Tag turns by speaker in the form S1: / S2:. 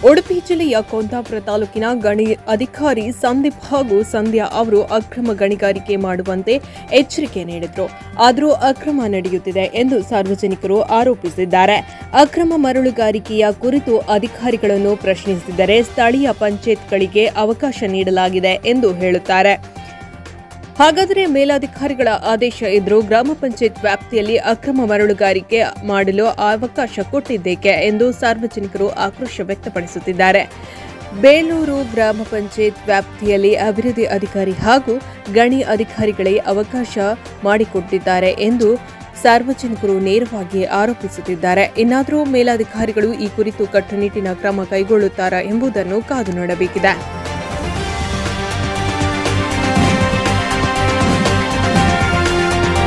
S1: ಉಡುಪಿ ಜಿಲ್ಲೆಯ ಕುಂದಾಪುರ ತಾಲೂಕಿನ ಗಣಿ ಅಧಿಕಾರಿ ಸಂದೀಪ್ ಹಾಗೂ ಸಂಧ್ಯಾ ಅವರು ಅಕ್ರಮ ಗಣಿಗಾರಿಕೆ ಮಾಡುವಂತೆ ಎಚ್ಚರಿಕೆ ನೀಡಿದ್ರು ಆದರೂ ಅಕ್ರಮ ನಡೆಯುತ್ತಿದೆ ಎಂದು ಸಾರ್ವಜನಿಕರು ಆರೋಪಿಸಿದ್ದಾರೆ ಅಕ್ರಮ ಮರಳುಗಾರಿಕೆಯ ಕುರಿತು ಅಧಿಕಾರಿಗಳನ್ನು ಪ್ರಶ್ನಿಸಿದರೆ ಸ್ಥಳೀಯ ಪಂಚಾಯತ್ಗಳಿಗೆ ಅವಕಾಶ ನೀಡಲಾಗಿದೆ ಎಂದು ಹೇಳುತ್ತಾರೆ ಹಾಗಾದರೆ ಮೇಲಾಧಿಕಾರಿಗಳ ಆದೇಶ ಇದ್ರೂ ಗ್ರಾಮ ಪಂಚಾಯತ್ ವ್ಯಾಪ್ತಿಯಲ್ಲಿ ಅಕ್ರಮ ಮರಳುಗಾರಿಕೆ ಮಾಡಲು ಅವಕಾಶ ಕೊಟ್ಟಿದ್ದೇಕೆ ಎಂದು ಸಾರ್ವಜನಿಕರು ಆಕ್ರೋಶ ವ್ಯಕ್ತಪಡಿಸುತ್ತಿದ್ದಾರೆ ಬೇಲೂರು ಗ್ರಾಮ ಪಂಚಾಯತ್ ವ್ಯಾಪ್ತಿಯಲ್ಲಿ ಅಭಿವೃದ್ಧಿ ಅಧಿಕಾರಿ ಹಾಗೂ ಗಣಿ ಅಧಿಕಾರಿಗಳೇ ಅವಕಾಶ ಮಾಡಿಕೊಟ್ಟಿದ್ದಾರೆ ಎಂದು ಸಾರ್ವಜನಿಕರು ನೇರವಾಗಿ ಆರೋಪಿಸುತ್ತಿದ್ದಾರೆ ಇನ್ನಾದರೂ ಮೇಲಾಧಿಕಾರಿಗಳು ಈ ಕುರಿತು ಕಟ್ಟುನಿಟ್ಟಿನ ಕ್ರಮ ಕೈಗೊಳ್ಳುತ್ತಾರಾ ಎಂಬುದನ್ನು ಕಾದು ನೋಡಬೇಕಿದೆ